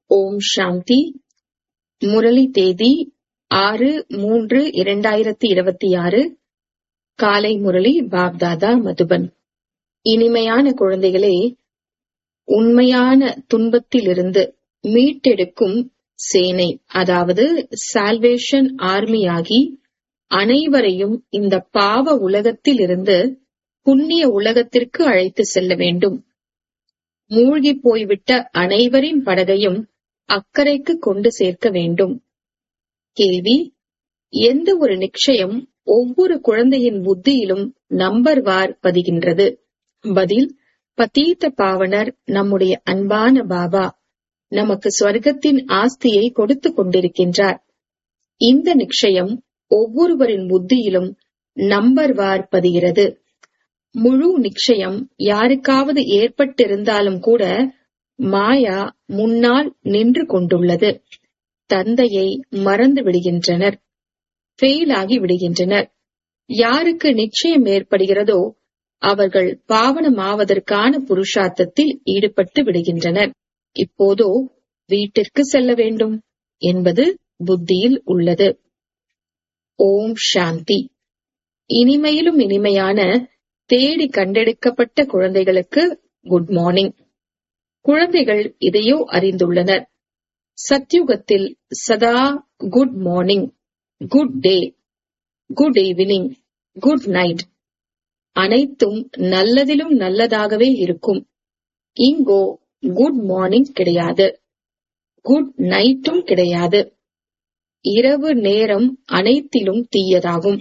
ஓம் சாந்தி முரளி தேதி ஆறு மூன்று இரண்டாயிரத்தி இருபத்தி ஆறு காலை முரளி பாப்தாதா மதுபன் இனிமையான குழந்தைகளே உண்மையான துன்பத்திலிருந்து மீட்டெடுக்கும் சேனை அதாவது சால்வேஷன் ஆர்மியாகி அனைவரையும் இந்த பாவ உலகத்திலிருந்து புண்ணிய உலகத்திற்கு அழைத்து செல்ல வேண்டும் மூழ்கி போய்விட்ட அனைவரின் படகையும் அக்கறைக்கு கொண்டு சேர்க்க வேண்டும் கேள்வி எந்த ஒரு நிச்சயம் ஒவ்வொரு குழந்தையின் புத்தியிலும் நம்பர் வார் பதிகின்றது பதில் பதீத்த பாவனர் நம்முடைய அன்பான பாபா நமக்கு ஸ்வர்க்கத்தின் ஆஸ்தியை கொடுத்து கொண்டிருக்கின்றார் இந்த நிச்சயம் ஒவ்வொருவரின் புத்தியிலும் நம்பர் வார் பதிகிறது முழு நிச்சயம் யாருக்காவது ஏற்பட்டிருந்தாலும் கூட மாயா முன்னால் நின்று கொண்டுள்ளது தந்தையை மறந்து விடுகின்றனர் ஃபெயில் ஆகி விடுகின்றனர் யாருக்கு நிச்சயம் ஏற்படுகிறதோ அவர்கள் பாவனமாவதற்கான புருஷார்த்தத்தில் ஈடுபட்டு விடுகின்றனர் இப்போதோ வீட்டிற்கு செல்ல வேண்டும் என்பது புத்தியில் உள்ளது ஓம் சாந்தி இனிமையிலும் இனிமையான தேடி கண்டெடுக்கப்பட்ட குழந்தைகளுக்கு குட் மார்னிங் குழந்தைகள் இதையோ அறிந்துள்ளனர் சத்யுகத்தில் சதா good morning good day good evening good night அனைத்தும் நல்லதிலும் நல்லதாகவே இருக்கும் இங்கோ குட் மார்னிங் கிடையாது குட் நைட்டும் கிடையாது இரவு நேரம் அனைத்திலும் தீயதாகும்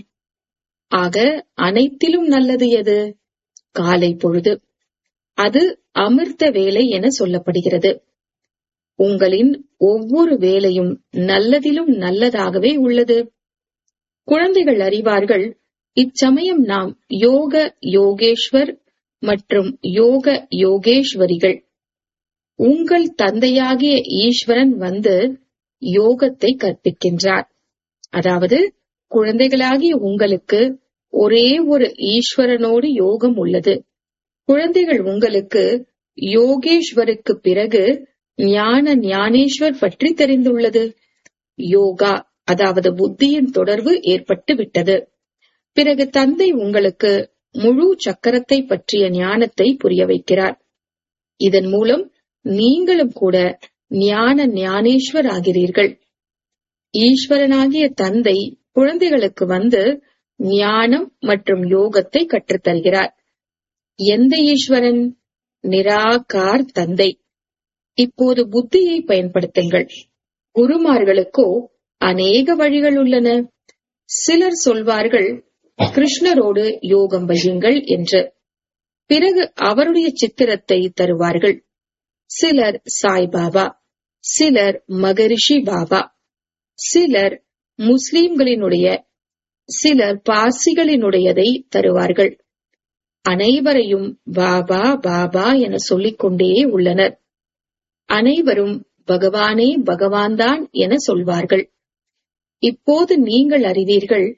ஆக அனைத்திலும் நல்லது எது காலை பொழுது அது அமிர்த வேலை என சொல்லப்படுகிறது உங்களின் ஒவ்வொரு வேலையும் நல்லதிலும் நல்லதாகவே உள்ளது குழந்தைகள் அறிவார்கள் இச்சமயம் நாம் யோக யோகேஸ்வர் மற்றும் யோக யோகேஸ்வரிகள் உங்கள் தந்தையாகிய ஈஸ்வரன் வந்து யோகத்தை கற்பிக்கின்றார் அதாவது குழந்தைகளாகிய உங்களுக்கு ஒரே ஒரு ஈஸ்வரனோடு யோகம் உள்ளது குழந்தைகள் உங்களுக்கு யோகேஸ்வருக்கு பிறகு ஞான ஞானேஸ்வர் பற்றி தெரிந்துள்ளது யோகா அதாவது புத்தியின் தொடர்பு ஏற்பட்டு விட்டது பிறகு தந்தை உங்களுக்கு முழு சக்கரத்தை பற்றிய ஞானத்தை புரிய வைக்கிறார் இதன் மூலம் நீங்களும் கூட ஞான ஞானேஸ்வர் ஆகிறீர்கள் ஈஸ்வரனாகிய தந்தை குழந்தைகளுக்கு வந்து ஞானம் மற்றும் யோகத்தை கற்றுத்தருகிறார் எந்த ஈஸ்வரன் நிராகார் தந்தை இப்போது புத்தியை பயன்படுத்துங்கள் குருமார்களுக்கோ அநேக வழிகள் உள்ளன சிலர் சொல்வார்கள் கிருஷ்ணரோடு யோகம் வையுங்கள் என்று பிறகு அவருடைய சித்திரத்தை தருவார்கள் சிலர் சாய்பாபா சிலர் மகரிஷி பாபா சிலர் முஸ்லிம்களினுடைய சிலர் பார்சிகளினுடையதை தருவார்கள் அனைவரையும் பாபா பாபா என சொல்லிக் கொண்டே உள்ளனர் அனைவரும் பகவானே பகவான்தான் என சொல்வார்கள் இப்போது நீங்கள் அறிவீர்கள்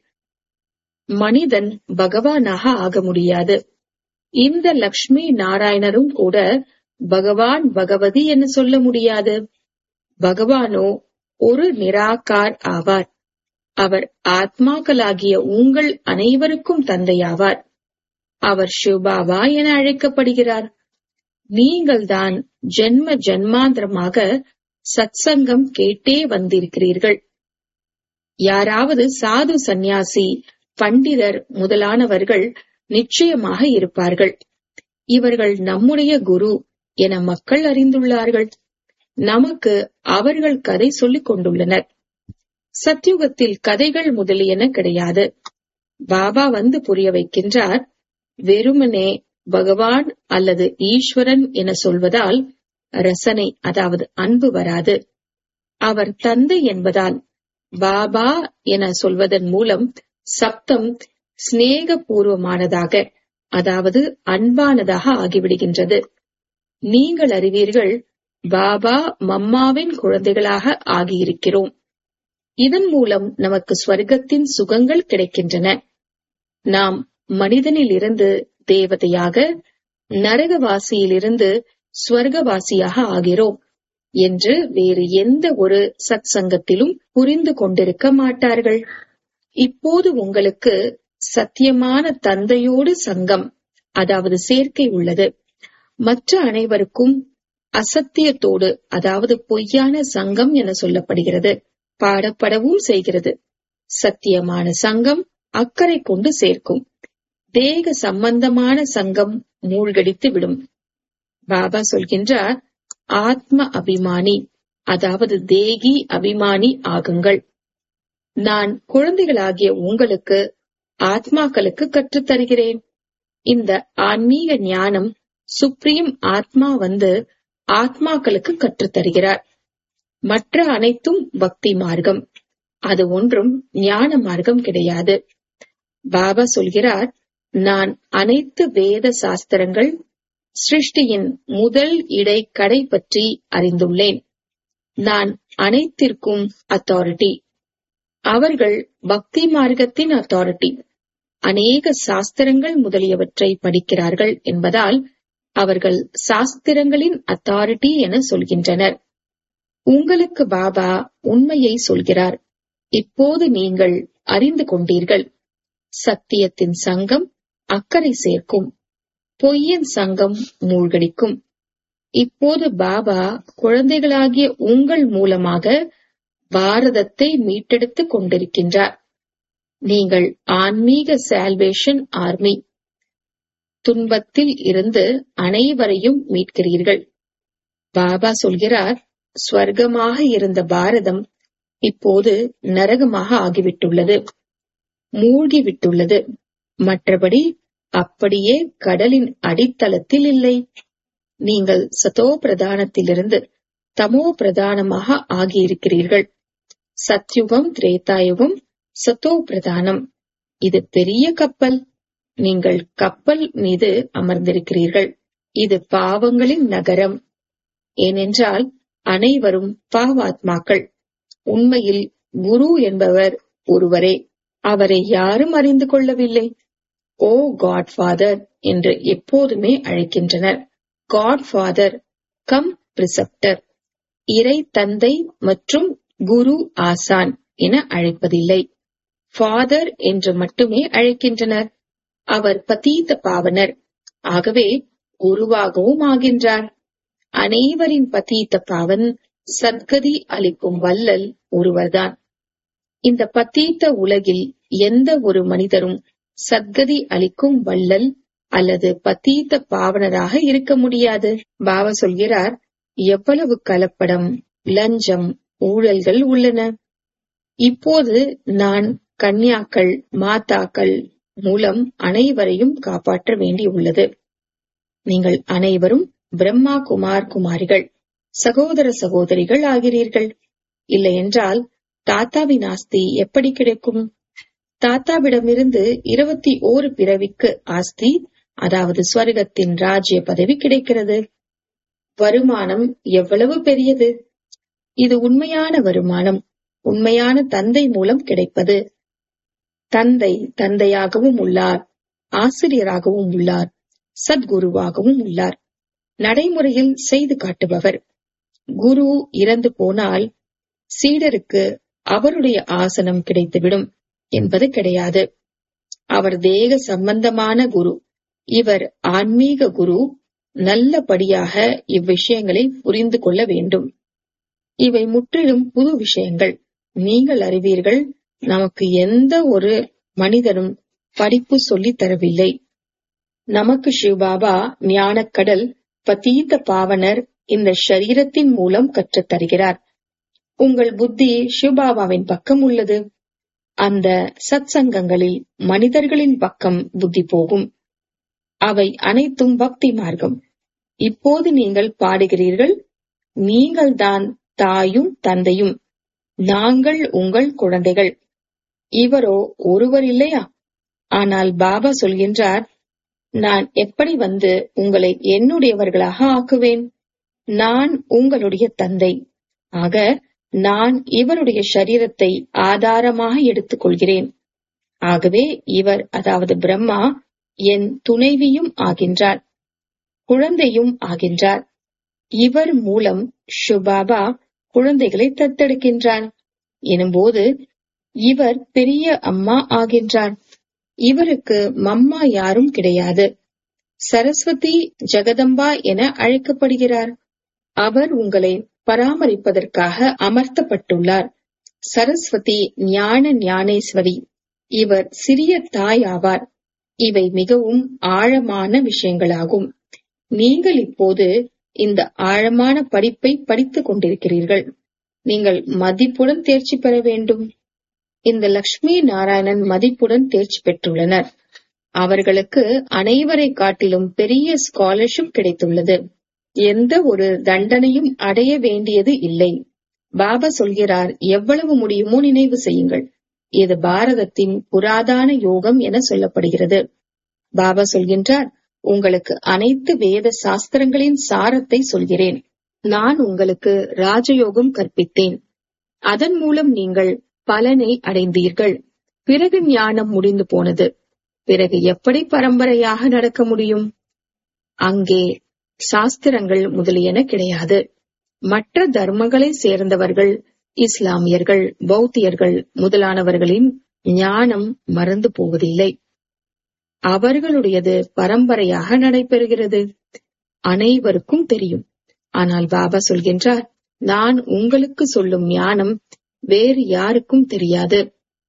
மனிதன் பகவானாக ஆக முடியாது இந்த லக்ஷ்மி நாராயணரும் கூட பகவான் பகவதி என சொல்ல முடியாது பகவானோ ஒரு நிராகார் ஆவார் அவர் ஆத்மாக்களாகிய உங்கள் அனைவருக்கும் தந்தையாவார் அவர் சிவபாபா என அழைக்கப்படுகிறார் நீங்கள்தான் ஜென்ம ஜென்மாந்திரமாக சத்சங்கம் கேட்டே வந்திருக்கிறீர்கள் யாராவது சாது சந்நியாசி பண்டிதர் முதலானவர்கள் நிச்சயமாக இருப்பார்கள் இவர்கள் நம்முடைய குரு என மக்கள் அறிந்துள்ளார்கள் நமக்கு அவர்கள் கதை சொல்லிக் கொண்டுள்ளனர் சத்யுகத்தில் கதைகள் முதலியன கிடையாது பாபா வந்து புரிய வைக்கின்றார் வெறுமனே பகவான் அல்லது ஈஸ்வரன் என சொல்வதால் ரசனை அதாவது அன்பு வராது அவர் தந்தை என்பதால் பாபா என சொல்வதன் மூலம் சப்தம் சிநேகபூர்வமானதாக அதாவது அன்பானதாக ஆகிவிடுகின்றது நீங்கள் அறிவீர்கள் பாபா மம்மாவின் குழந்தைகளாக ஆகியிருக்கிறோம் இதன் மூலம் நமக்கு ஸ்வர்க்கத்தின் சுகங்கள் கிடைக்கின்றன நாம் மனிதனில் இருந்து தேவதையாக நரகவாசியிலிருந்து ஸ்வர்கவாசியாக ஆகிறோம் என்று வேறு எந்த ஒரு சத் சங்கத்திலும் புரிந்து கொண்டிருக்க மாட்டார்கள் இப்போது உங்களுக்கு சத்தியமான தந்தையோடு சங்கம் அதாவது சேர்க்கை உள்ளது மற்ற அனைவருக்கும் அசத்தியத்தோடு அதாவது பொய்யான சங்கம் என சொல்லப்படுகிறது பாடப்படவும் செய்கிறது சத்தியமான சங்கம் அக்கறை கொண்டு சேர்க்கும் தேக சம்பந்தமான சங்கம் மூழ்கடித்து விடும் பாபா சொல்கின்றார் ஆத்ம அபிமானி அதாவது தேகி அபிமானி ஆகுங்கள் நான் குழந்தைகளாகிய உங்களுக்கு ஆத்மாக்களுக்கு கற்றுத் தருகிறேன் இந்த ஆன்மீக ஞானம் சுப்ரீம் ஆத்மா வந்து ஆத்மாக்களுக்கு கற்றுத் தருகிறார் மற்ற அனைத்தும் பக்தி மார்க்கம் அது ஒன்றும் ஞான மார்க்கம் கிடையாது பாபா சொல்கிறார் நான் அனைத்து வேத சாஸ்திரங்கள் சிருஷ்டியின் முதல் இடை கடை பற்றி அறிந்துள்ளேன் நான் அனைத்திற்கும் அத்தாரிட்டி அவர்கள் பக்தி மார்க்கத்தின் அத்தாரிட்டி அநேக சாஸ்திரங்கள் முதலியவற்றை படிக்கிறார்கள் என்பதால் அவர்கள் சாஸ்திரங்களின் அத்தாரிட்டி என சொல்கின்றனர் உங்களுக்கு பாபா உண்மையை சொல்கிறார் இப்போது நீங்கள் அறிந்து கொண்டீர்கள் சத்தியத்தின் சங்கம் அக்கறை சேர்க்கும் பொய்யின் சங்கம் மூழ்கடிக்கும் இப்போது பாபா குழந்தைகளாகிய உங்கள் மூலமாக பாரதத்தை மீட்டெடுத்துக் கொண்டிருக்கின்றார் நீங்கள் ஆன்மீக சால்வேஷன் ஆர்மி துன்பத்தில் இருந்து அனைவரையும் மீட்கிறீர்கள் பாபா சொல்கிறார் ஸ்வர்க்கமாக இருந்த பாரதம் இப்போது நரகமாக ஆகிவிட்டுள்ளது மூழ்கிவிட்டுள்ளது மற்றபடி அப்படியே கடலின் அடித்தளத்தில் இல்லை நீங்கள் சதோ பிரதானத்திலிருந்து தமோ பிரதானமாக ஆகியிருக்கிறீர்கள் சத்யுகம் திரேதாயுகம் சத்தோ பிரதானம் இது பெரிய கப்பல் நீங்கள் கப்பல் மீது அமர்ந்திருக்கிறீர்கள் இது பாவங்களின் நகரம் ஏனென்றால் அனைவரும் பாவாத்மாக்கள் உண்மையில் குரு என்பவர் ஒருவரே அவரை யாரும் அறிந்து கொள்ளவில்லை ஓ காட் ஃபாதர் என்று எப்போதுமே அழைக்கின்றனர் காட் ஃபாதர் கம் பிரிசப்டர் இறை தந்தை மற்றும் குரு ஆசான் என அழைப்பதில்லை ஃபாதர் என்று மட்டுமே அழைக்கின்றனர் அவர் பதீத பாவனர் ஆகவே குருவாகவும் ஆகின்றார் அனைவரின் பதீத்த பாவன் சத்கதி அளிக்கும் வல்லல் ஒருவர்தான் இந்த பத்தீத்த உலகில் எந்த ஒரு மனிதரும் சத்கதி அளிக்கும் வள்ளல் அல்லது பத்தீத்த பாவனராக இருக்க முடியாது பாபா சொல்கிறார் எவ்வளவு கலப்படம் லஞ்சம் ஊழல்கள் உள்ளன இப்போது நான் கன்யாக்கள் மாதாக்கள் மூலம் அனைவரையும் காப்பாற்ற வேண்டியுள்ளது நீங்கள் அனைவரும் பிரம்மா குமார் குமாரிகள் சகோதர சகோதரிகள் ஆகிறீர்கள் இல்லையென்றால் தாத்தாவின் ஆஸ்தி எப்படி கிடைக்கும் தாத்தாவிடமிருந்து இருபத்தி ஓரு பிறவிக்கு ஆஸ்தி அதாவது ஸ்வர்கத்தின் ராஜ்ய பதவி கிடைக்கிறது வருமானம் எவ்வளவு பெரியது இது உண்மையான வருமானம் உண்மையான தந்தை மூலம் கிடைப்பது தந்தை தந்தையாகவும் உள்ளார் ஆசிரியராகவும் உள்ளார் சத்குருவாகவும் உள்ளார் நடைமுறையில் செய்து காட்டுபவர் குரு இறந்து போனால் சீடருக்கு அவருடைய ஆசனம் கிடைத்துவிடும் என்பது கிடையாது அவர் தேக சம்பந்தமான குரு இவர் ஆன்மீக குரு நல்லபடியாக இவ்விஷயங்களை புரிந்து கொள்ள வேண்டும் இவை முற்றிலும் புது விஷயங்கள் நீங்கள் அறிவீர்கள் நமக்கு எந்த ஒரு மனிதனும் படிப்பு சொல்லித் தரவில்லை நமக்கு சிவபாபா ஞானக்கடல் பதீத பாவனர் இந்த ஷரீரத்தின் மூலம் கற்றுத் தருகிறார் உங்கள் புத்தி சிவபாபாவின் பக்கம் உள்ளது அந்த சத் சங்கங்களில் மனிதர்களின் பக்கம் புத்தி போகும் அவை அனைத்தும் பக்தி மார்க்கம் இப்போது நீங்கள் பாடுகிறீர்கள் நீங்கள்தான் தாயும் தந்தையும் நாங்கள் உங்கள் குழந்தைகள் இவரோ ஒருவர் இல்லையா ஆனால் பாபா சொல்கின்றார் நான் எப்படி வந்து உங்களை என்னுடையவர்களாக ஆக்குவேன் நான் உங்களுடைய தந்தை ஆக நான் இவருடைய சரீரத்தை ஆதாரமாக எடுத்துக் கொள்கிறேன் ஆகவே இவர் அதாவது பிரம்மா என் துணைவியும் ஆகின்றார் குழந்தையும் ஆகின்றார் இவர் மூலம் ஷுபாபா குழந்தைகளை தத்தெடுக்கின்றார் எனும்போது இவர் பெரிய அம்மா ஆகின்றார் இவருக்கு மம்மா யாரும் கிடையாது சரஸ்வதி ஜெகதம்பா என அழைக்கப்படுகிறார் அவர் உங்களை பராமரிப்பதற்காக அமர்த்தப்பட்டுள்ளார் சரஸ்வதி ஞான ஞானேஸ்வரி இவர் சிறிய தாய் ஆவார் இவை மிகவும் ஆழமான விஷயங்களாகும் நீங்கள் இப்போது இந்த ஆழமான படிப்பை படித்துக் கொண்டிருக்கிறீர்கள் நீங்கள் மதிப்புடன் தேர்ச்சி பெற வேண்டும் இந்த லக்ஷ்மி நாராயணன் மதிப்புடன் தேர்ச்சி பெற்றுள்ளனர் அவர்களுக்கு அனைவரை காட்டிலும் பெரிய ஸ்காலர்ஷிப் கிடைத்துள்ளது எந்த ஒரு தண்டனையும் அடைய வேண்டியது இல்லை பாபா சொல்கிறார் எவ்வளவு முடியுமோ நினைவு செய்யுங்கள் இது பாரதத்தின் புராதான யோகம் என சொல்லப்படுகிறது பாபா சொல்கின்றார் உங்களுக்கு அனைத்து வேத சாஸ்திரங்களின் சாரத்தை சொல்கிறேன் நான் உங்களுக்கு ராஜயோகம் கற்பித்தேன் அதன் மூலம் நீங்கள் பலனை அடைந்தீர்கள் பிறகு ஞானம் முடிந்து போனது பிறகு எப்படி பரம்பரையாக நடக்க முடியும் அங்கே சாஸ்திரங்கள் முதலியன கிடையாது மற்ற தர்மங்களை சேர்ந்தவர்கள் இஸ்லாமியர்கள் பௌத்தியர்கள் முதலானவர்களின் ஞானம் மறந்து போவதில்லை அவர்களுடையது பரம்பரையாக நடைபெறுகிறது அனைவருக்கும் தெரியும் ஆனால் பாபா சொல்கின்றார் நான் உங்களுக்கு சொல்லும் ஞானம் வேறு யாருக்கும் தெரியாது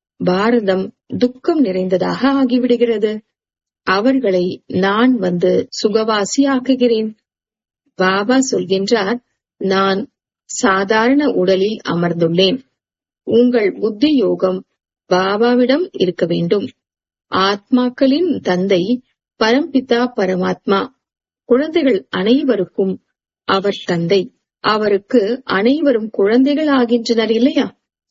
பாரதம் துக்கம் நிறைந்ததாக ஆகிவிடுகிறது அவர்களை நான் வந்து சுகவாசி ஆக்குகிறேன் பாபா சொல்கின்றார் நான் சாதாரண உடலில் அமர்ந்துள்ளேன் உங்கள் புத்தி யோகம் பாபாவிடம் இருக்க வேண்டும் ஆத்மாக்களின் தந்தை பரம்பிதா பரமாத்மா குழந்தைகள் அனைவருக்கும் அவர் தந்தை அவருக்கு அனைவரும் குழந்தைகள் ஆகின்றனர் இல்லையா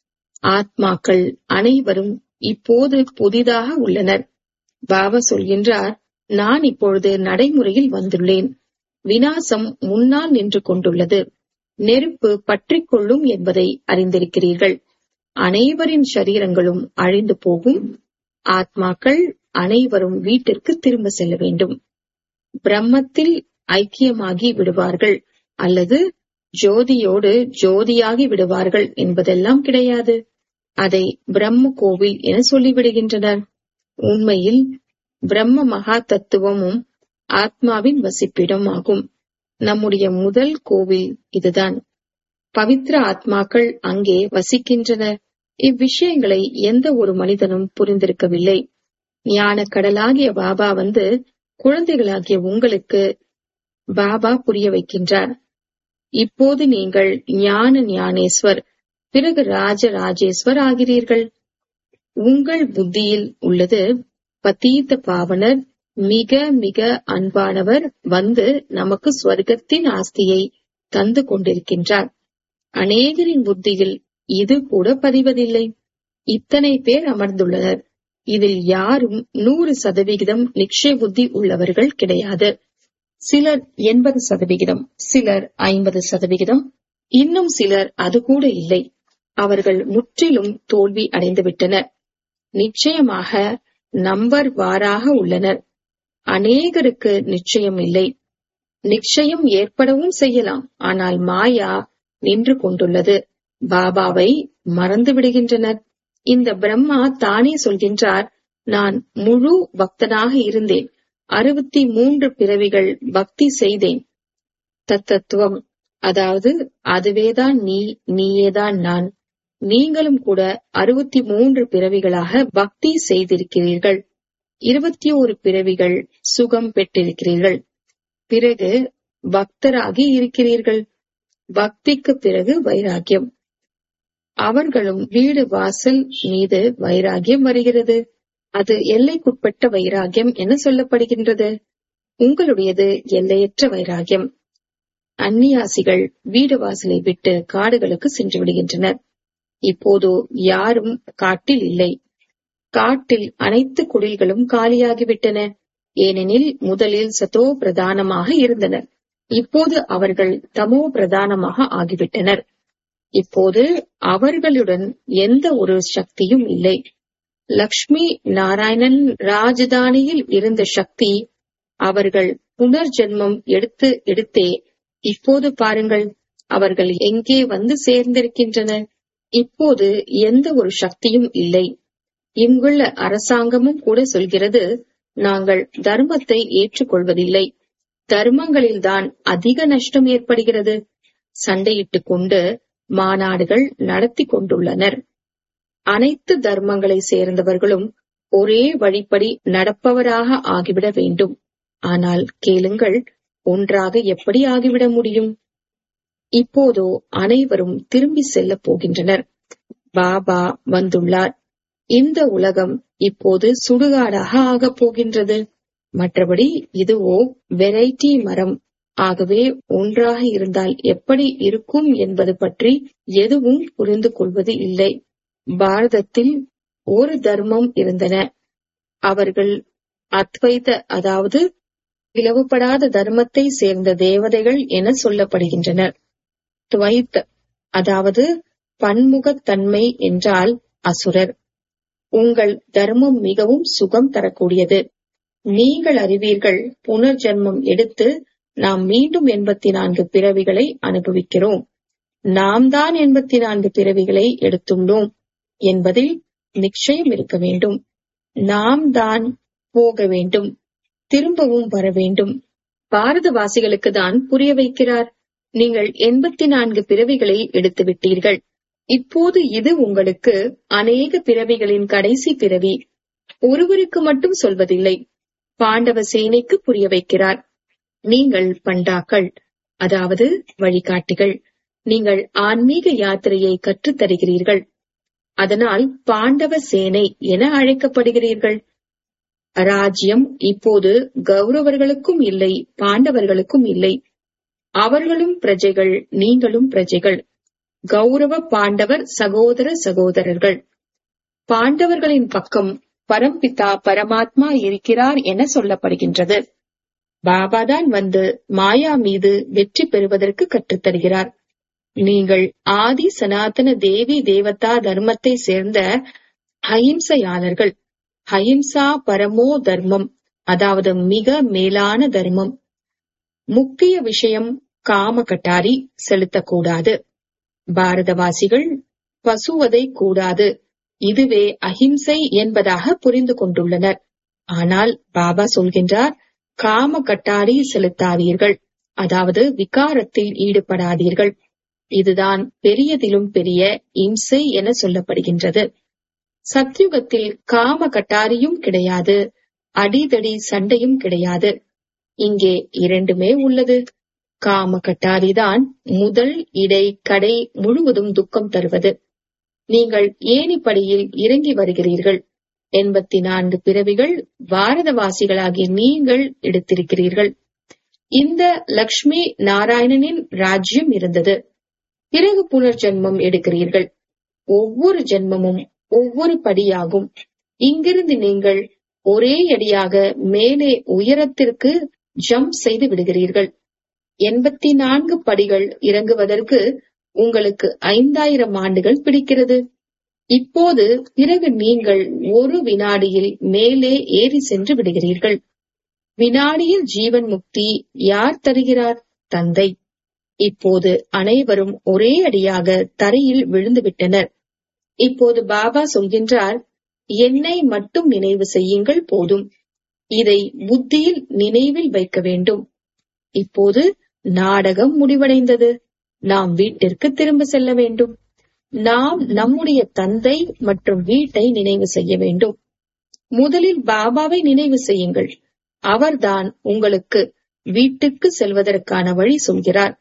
ஆத்மாக்கள் அனைவரும் இப்போது புதிதாக உள்ளனர் பாபா சொல்கின்றார் நான் இப்பொழுது நடைமுறையில் வந்துள்ளேன் வினாசம் முன்னால் நின்று கொண்டுள்ளது நெருப்பு பற்றிக் கொள்ளும் என்பதை அறிந்திருக்கிறீர்கள் அனைவரின் சரீரங்களும் அழிந்து போகும் ஆத்மாக்கள் அனைவரும் வீட்டிற்கு திரும்ப செல்ல வேண்டும் பிரம்மத்தில் ஐக்கியமாகி விடுவார்கள் அல்லது ஜோதியோடு ஜோதியாகி விடுவார்கள் என்பதெல்லாம் கிடையாது அதை பிரம்ம கோவில் என சொல்லிவிடுகின்றனர் உண்மையில் பிரம்ம மகா தத்துவமும் ஆத்மாவின் வசிப்பிடம் ஆகும் நம்முடைய முதல் கோவில் இதுதான் பவித்ர ஆத்மாக்கள் அங்கே வசிக்கின்றனர் இவ்விஷயங்களை எந்த ஒரு மனிதனும் புரிந்திருக்கவில்லை ஞான கடலாகிய பாபா வந்து குழந்தைகளாகிய உங்களுக்கு பாபா புரிய வைக்கின்றார் இப்போது நீங்கள் ஞான ஞானேஸ்வர் பிறகு ராஜ ராஜேஸ்வர் ஆகிறீர்கள் உங்கள் புத்தியில் உள்ளது பதீத்த பாவனர் மிக மிக அன்பானவர் வந்து நமக்கு ஸ்வர்க்கத்தின் ஆஸ்தியை தந்து கொண்டிருக்கின்றார் அநேகரின் புத்தியில் இது கூட பதிவதில்லை இத்தனை பேர் அமர்ந்துள்ளனர் இதில் யாரும் நூறு சதவிகிதம் நிச்சய புத்தி உள்ளவர்கள் கிடையாது சிலர் எண்பது சதவிகிதம் சிலர் ஐம்பது சதவிகிதம் இன்னும் சிலர் அது கூட இல்லை அவர்கள் முற்றிலும் தோல்வி அடைந்துவிட்டனர் நிச்சயமாக நம்பர் வாராக உள்ளனர் அநேகருக்கு நிச்சயம் இல்லை நிச்சயம் ஏற்படவும் செய்யலாம் ஆனால் மாயா நின்று கொண்டுள்ளது பாபாவை மறந்து விடுகின்றனர் இந்த பிரம்மா தானே சொல்கின்றார் நான் முழு பக்தனாக இருந்தேன் அறுபத்தி மூன்று பிறவிகள் பக்தி செய்தேன் தத்தத்துவம் அதாவது அதுவேதான் நீ நீயேதான் நான் நீங்களும் கூட அறுபத்தி மூன்று பிறவிகளாக பக்தி செய்திருக்கிறீர்கள் இருபத்தி ஒரு பிறவிகள் சுகம் பெற்றிருக்கிறீர்கள் பிறகு பக்தராகி இருக்கிறீர்கள் பக்திக்கு பிறகு வைராகியம் அவர்களும் வீடு வாசல் மீது வைராகியம் வருகிறது அது எல்லைக்குட்பட்ட வைராகியம் என சொல்லப்படுகின்றது உங்களுடையது எல்லையற்ற வைராகியம் அந்நியாசிகள் வீடு வாசலை விட்டு காடுகளுக்கு சென்று விடுகின்றனர் இப்போது யாரும் காட்டில் இல்லை காட்டில் அனைத்து குடில்களும் காலியாகிவிட்டன ஏனெனில் முதலில் சதோ பிரதானமாக இருந்தனர் இப்போது அவர்கள் தமோ பிரதானமாக ஆகிவிட்டனர் இப்போது அவர்களுடன் எந்த ஒரு சக்தியும் இல்லை லக்ஷ்மி நாராயணன் ராஜதானியில் இருந்த சக்தி அவர்கள் புனர்ஜென்மம் எடுத்து எடுத்தே இப்போது பாருங்கள் அவர்கள் எங்கே வந்து சேர்ந்திருக்கின்றனர் இப்போது எந்த ஒரு சக்தியும் இல்லை இங்குள்ள அரசாங்கமும் கூட சொல்கிறது நாங்கள் தர்மத்தை ஏற்றுக்கொள்வதில்லை தர்மங்களில்தான் அதிக நஷ்டம் ஏற்படுகிறது சண்டையிட்டுக் கொண்டு மாநாடுகள் நடத்தி கொண்டுள்ளனர் அனைத்து தர்மங்களை சேர்ந்தவர்களும் ஒரே வழிப்படி நடப்பவராக ஆகிவிட வேண்டும் ஆனால் கேளுங்கள் ஒன்றாக எப்படி ஆகிவிட முடியும் இப்போதோ அனைவரும் திரும்பி செல்லப் போகின்றனர் பாபா வந்துள்ளார் இந்த உலகம் இப்போது சுடுகாடாக ஆகப் போகின்றது மற்றபடி இதுவோ வெரைட்டி மரம் ஆகவே ஒன்றாக இருந்தால் எப்படி இருக்கும் என்பது பற்றி எதுவும் புரிந்து கொள்வது இல்லை பாரதத்தில் ஒரு தர்மம் இருந்தன அவர்கள் அத்வைத அதாவது பிளவுபடாத தர்மத்தை சேர்ந்த தேவதைகள் என சொல்லப்படுகின்றனர் துவைத் அதாவது பன்முகத்தன்மை என்றால் அசுரர் உங்கள் தர்மம் மிகவும் சுகம் தரக்கூடியது நீங்கள் அறிவீர்கள் புனர்ஜென்மம் எடுத்து நாம் மீண்டும் எண்பத்தி நான்கு பிறவிகளை அனுபவிக்கிறோம் நாம் தான் எண்பத்தி நான்கு பிறவிகளை எடுத்துள்ளோம் என்பதில் நிச்சயம் இருக்க வேண்டும் நாம் தான் போக வேண்டும் திரும்பவும் வர வேண்டும் பாரதவாசிகளுக்கு தான் புரிய வைக்கிறார் நீங்கள் எண்பத்தி நான்கு பிறவிகளை எடுத்து விட்டீர்கள் இப்போது இது உங்களுக்கு அநேக பிறவிகளின் கடைசி பிறவி ஒருவருக்கு மட்டும் சொல்வதில்லை பாண்டவ சேனைக்கு புரிய வைக்கிறார் நீங்கள் பண்டாக்கள் அதாவது வழிகாட்டிகள் நீங்கள் ஆன்மீக யாத்திரையை கற்றுத் தருகிறீர்கள் அதனால் பாண்டவ சேனை என அழைக்கப்படுகிறீர்கள் ராஜ்யம் இப்போது கௌரவர்களுக்கும் இல்லை பாண்டவர்களுக்கும் இல்லை அவர்களும் பிரஜைகள் நீங்களும் பிரஜைகள் கௌரவ பாண்டவர் சகோதர சகோதரர்கள் பாண்டவர்களின் பக்கம் பரம்பிதா பரமாத்மா இருக்கிறார் என சொல்லப்படுகின்றது பாபாதான் வந்து மாயா மீது வெற்றி பெறுவதற்கு கற்றுத்தருகிறார் நீங்கள் ஆதி சனாதன தேவி தேவதா தர்மத்தை சேர்ந்த அஹிம்சையாளர்கள் அஹிம்சா பரமோ தர்மம் அதாவது மிக மேலான தர்மம் முக்கிய விஷயம் காம கட்டாரி செலுத்தக்கூடாது பாரதவாசிகள் பசுவதை கூடாது இதுவே அஹிம்சை என்பதாக புரிந்து கொண்டுள்ளனர் ஆனால் பாபா சொல்கின்றார் காம கட்டாரி செலுத்தாதீர்கள் அதாவது விகாரத்தில் ஈடுபடாதீர்கள் இதுதான் பெரியதிலும் பெரிய இம்சை என சொல்லப்படுகின்றது சத்யுகத்தில் காம கட்டாரியும் கிடையாது அடிதடி சண்டையும் கிடையாது இங்கே இரண்டுமே உள்ளது காம கட்டாரிதான் முதல் இடை கடை முழுவதும் துக்கம் தருவது நீங்கள் ஏணிப்படியில் இறங்கி வருகிறீர்கள் எண்பத்தி நான்கு பிறவிகள் பாரதவாசிகளாகிய நீங்கள் எடுத்திருக்கிறீர்கள் இந்த லக்ஷ்மி நாராயணனின் ராஜ்யம் இருந்தது பிறகு புனர்ஜென்மம் எடுக்கிறீர்கள் ஒவ்வொரு ஜென்மமும் ஒவ்வொரு படியாகும் இங்கிருந்து நீங்கள் ஒரே அடியாக மேலே உயரத்திற்கு ஜம்ப் செய்து விடுகிறீர்கள் எண்பத்தி நான்கு படிகள் இறங்குவதற்கு உங்களுக்கு ஐந்தாயிரம் ஆண்டுகள் பிடிக்கிறது இப்போது பிறகு நீங்கள் ஒரு வினாடியில் மேலே ஏறி சென்று விடுகிறீர்கள் வினாடியில் ஜீவன் முக்தி யார் தருகிறார் தந்தை இப்போது அனைவரும் ஒரே அடியாக தரையில் விழுந்துவிட்டனர் இப்போது பாபா சொல்கின்றார் என்னை மட்டும் நினைவு செய்யுங்கள் போதும் இதை புத்தியில் நினைவில் வைக்க வேண்டும் இப்போது நாடகம் முடிவடைந்தது நாம் வீட்டிற்கு திரும்ப செல்ல வேண்டும் நாம் நம்முடைய தந்தை மற்றும் வீட்டை நினைவு செய்ய வேண்டும் முதலில் பாபாவை நினைவு செய்யுங்கள் அவர்தான் உங்களுக்கு வீட்டுக்கு செல்வதற்கான வழி சொல்கிறார்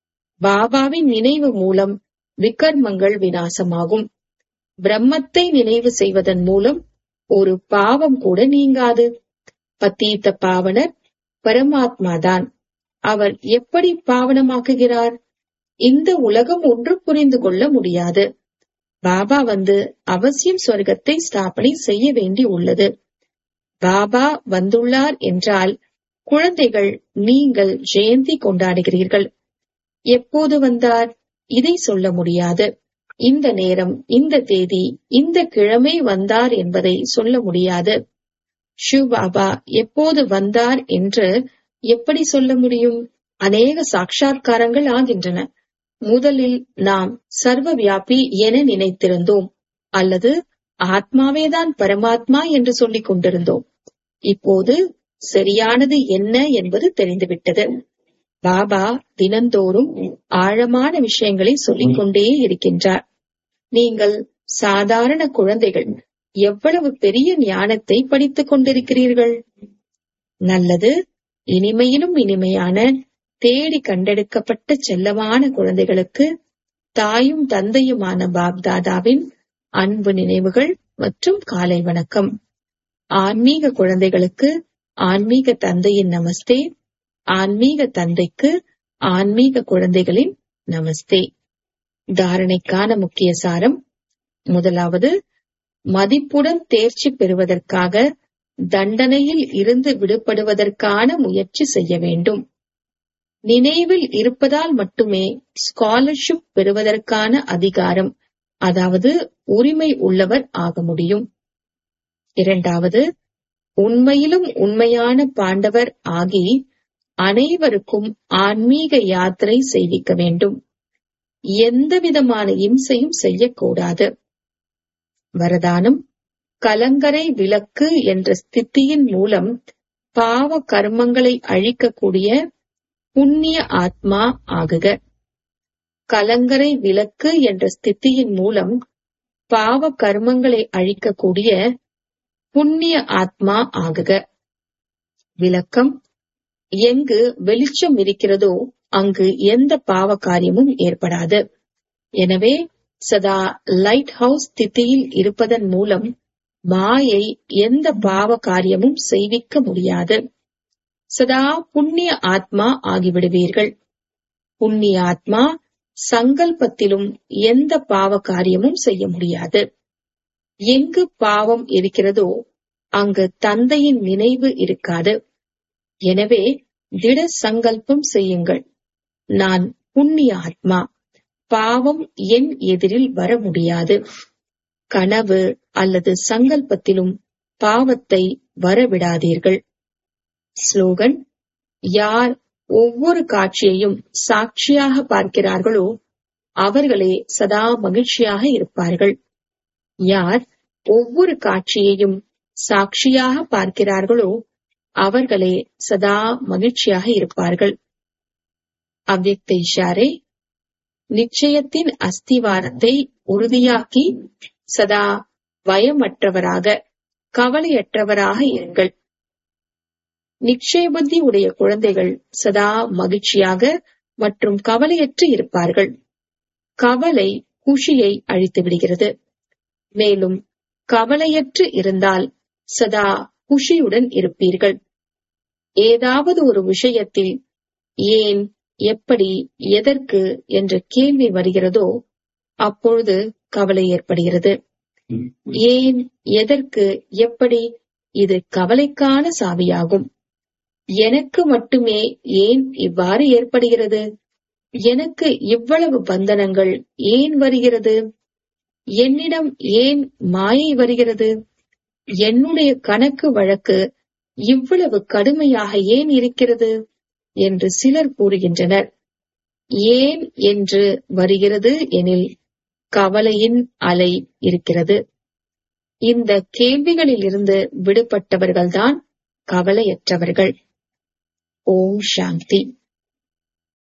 பாபாவின் நினைவு மூலம் விகர்மங்கள் வினாசமாகும் பிரம்மத்தை நினைவு செய்வதன் மூலம் ஒரு பாவம் கூட நீங்காது பத்தீத்த பாவனர் பரமாத்மாதான் அவர் எப்படி பாவனமாக்குகிறார் இந்த உலகம் ஒன்று புரிந்து கொள்ள முடியாது பாபா வந்து அவசியம் சொர்க்கத்தை ஸ்தாபனை செய்ய வேண்டி உள்ளது பாபா வந்துள்ளார் என்றால் குழந்தைகள் நீங்கள் ஜெயந்தி கொண்டாடுகிறீர்கள் எப்போது வந்தார் இதை சொல்ல முடியாது இந்த நேரம் இந்த தேதி இந்த கிழமை வந்தார் என்பதை சொல்ல முடியாது ஷிவ் பாபா எப்போது வந்தார் என்று எப்படி சொல்ல முடியும் அநேக சாட்சா்காரங்கள் ஆகின்றன முதலில் நாம் சர்வ வியாபி என நினைத்திருந்தோம் அல்லது ஆத்மாவேதான் பரமாத்மா என்று சொல்லிக் கொண்டிருந்தோம் இப்போது சரியானது என்ன என்பது தெரிந்துவிட்டது பாபா தினந்தோறும் ஆழமான விஷயங்களை சொல்லிக் கொண்டே இருக்கின்றார் நீங்கள் சாதாரண குழந்தைகள் எவ்வளவு பெரிய ஞானத்தை படித்துக் கொண்டிருக்கிறீர்கள் நல்லது இனிமையிலும் இனிமையான தேடி கண்டெடுக்கப்பட்ட செல்லமான குழந்தைகளுக்கு தாயும் தந்தையுமான பாப்தாதாவின் அன்பு நினைவுகள் மற்றும் காலை வணக்கம் ஆன்மீக குழந்தைகளுக்கு ஆன்மீக தந்தையின் நமஸ்தே ஆன்மீக தந்தைக்கு ஆன்மீக குழந்தைகளின் நமஸ்தே தாரணைக்கான முக்கிய சாரம் முதலாவது மதிப்புடன் தேர்ச்சி பெறுவதற்காக தண்டனையில் இருந்து விடுபடுவதற்கான முயற்சி செய்ய வேண்டும் நினைவில் இருப்பதால் மட்டுமே ஸ்காலர்ஷிப் பெறுவதற்கான அதிகாரம் அதாவது உரிமை உள்ளவர் ஆக முடியும் இரண்டாவது உண்மையிலும் உண்மையான பாண்டவர் ஆகி அனைவருக்கும் ஆன்மீக யாத்திரை செய்விக்க வேண்டும் எந்தவிதமான இம்சையும் செய்யக்கூடாது வரதானம் கலங்கரை விளக்கு என்ற ஸ்தித்தியின் மூலம் பாவ கர்மங்களை அழிக்கக்கூடிய புண்ணிய ஆத்மா ஆகுக கலங்கரை விளக்கு என்ற ஸ்தித்தியின் மூலம் பாவ கர்மங்களை அழிக்கக்கூடிய புண்ணிய ஆத்மா ஆகுக விளக்கம் எங்கு வெளிச்சம் இருக்கிறதோ அங்கு எந்த பாவ காரியமும் ஏற்படாது எனவே சதா லைட் ஹவுஸ் ஸ்திதியில் இருப்பதன் மூலம் மாயை எந்த பாவ காரியமும் செய்விக்க முடியாது சதா புண்ணிய ஆத்மா ஆகிவிடுவீர்கள் புண்ணிய ஆத்மா சங்கல்பத்திலும் எந்த பாவ காரியமும் செய்ய முடியாது எங்கு பாவம் இருக்கிறதோ அங்கு தந்தையின் நினைவு இருக்காது எனவே திட சங்கல்பம் செய்யுங்கள் நான் புண்ணிய ஆத்மா பாவம் என் எதிரில் வர முடியாது கனவு அல்லது சங்கல்பத்திலும் பாவத்தை வரவிடாதீர்கள் ஸ்லோகன் யார் ஒவ்வொரு காட்சியையும் சாட்சியாக பார்க்கிறார்களோ அவர்களே சதா மகிழ்ச்சியாக இருப்பார்கள் யார் ஒவ்வொரு காட்சியையும் சாட்சியாக பார்க்கிறார்களோ அவர்களே சதா மகிழ்ச்சியாக இருப்பார்கள் அவ்வக்த இஷாரே நிச்சயத்தின் அஸ்திவாரத்தை உறுதியாக்கி சதா பயமற்றவராக கவலையற்றவராக இருங்கள் நிச்சயபுத்தி உடைய குழந்தைகள் சதா மகிழ்ச்சியாக மற்றும் கவலையற்று இருப்பார்கள் கவலை குஷியை அழித்து விடுகிறது மேலும் கவலையற்று இருந்தால் சதா குஷியுடன் இருப்பீர்கள் ஏதாவது ஒரு விஷயத்தில் ஏன் எப்படி எதற்கு என்ற கேள்வி வருகிறதோ அப்பொழுது கவலை ஏற்படுகிறது ஏன் எதற்கு எப்படி இது கவலைக்கான சாவியாகும் எனக்கு மட்டுமே ஏன் இவ்வாறு ஏற்படுகிறது எனக்கு இவ்வளவு பந்தனங்கள் ஏன் வருகிறது என்னிடம் ஏன் மாயை வருகிறது என்னுடைய கணக்கு வழக்கு இவ்வளவு கடுமையாக ஏன் இருக்கிறது என்று சிலர் கூறுகின்றனர் ஏன் என்று வருகிறது எனில் கவலையின் அலை இருக்கிறது இந்த கேள்விகளிலிருந்து விடுபட்டவர்கள்தான் கவலையற்றவர்கள் ஓம் சாந்தி